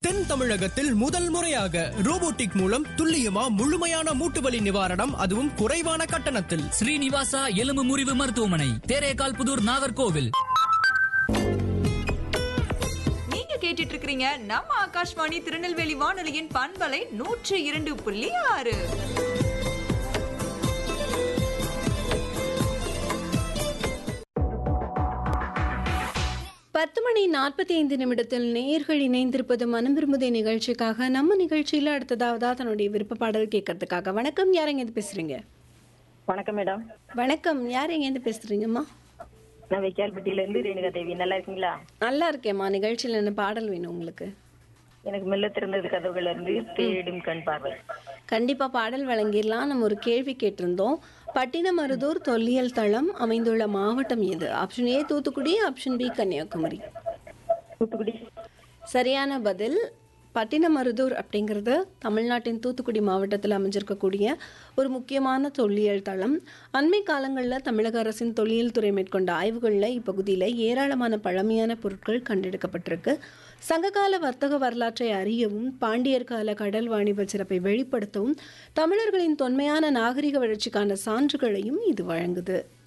தென் தமிழகத்தில் முதல் முறையாக ரோபோட்டிக் மூலம் துல்லியமா முழுமையான மூட்டுவலி நிவாரணம் அதுவும் குறைவான கட்டணத்தில் ஸ்ரீனிவாசா எலும்பு முறிவு மருத்துவமனை தேரேகால் புதூர் நாகர்கோவில் நீங்க கேட்டுட்டு இருக்கிறீங்க நம்ம ஆகாஷ்வாணி திருநெல்வேலி வானொலியின் பண்பலை நூற்று இரண்டு புள்ளி ஆறு பத்து மணி நாற்பத்தி ஐந்து நிமிடத்தில் நேர்கள் இணைந்திருப்பது மனம் விரும்புதே நிகழ்ச்சிக்காக நம்ம நிகழ்ச்சியில் அடுத்ததாவதா தன்னுடைய விருப்ப பாடல் கேட்கறதுக்காக வணக்கம் யார் எங்கேருந்து பேசுறீங்க வணக்கம் மேடம் வணக்கம் யார் எங்கேருந்து பேசுறீங்கம்மா நான் வைக்கால்பட்டியில இருந்து ரேணுகா தேவி நல்லா இருக்கீங்களா நல்லா இருக்கேம்மா நிகழ்ச்சியில் என்ன பாடல் வேணும் உங்களுக்கு எனக்கு மெல்ல திறந்தது கதவுகள் இருந்து தேடும் கண் பார்வை கண்டிப்பா பாடல் வழங்கிடலாம் நம்ம ஒரு கேள்வி கேட்டிருந்தோம் பட்டினமருதூர் தொல்லியல் தளம் அமைந்துள்ள மாவட்டம் எது option A Thoothukudi option B Kanyakumari Thoothukudi சரியான பதில் பட்டினமருதூர் அப்படிங்கிறது தமிழ்நாட்டின் தூத்துக்குடி மாவட்டத்தில் அமைஞ்சிருக்கக்கூடிய ஒரு முக்கியமான தொல்லியல் தளம் அண்மை காலங்களில் தமிழக அரசின் தொல்லியல் துறை மேற்கொண்ட ஆய்வுகளில் இப்பகுதியில் ஏராளமான பழமையான பொருட்கள் கண்டெடுக்கப்பட்டிருக்கு சங்ககால வர்த்தக வரலாற்றை அறியவும் பாண்டியர் கால கடல் வாணிப சிறப்பை வெளிப்படுத்தவும் தமிழர்களின் தொன்மையான நாகரிக வளர்ச்சிக்கான சான்றுகளையும் இது வழங்குது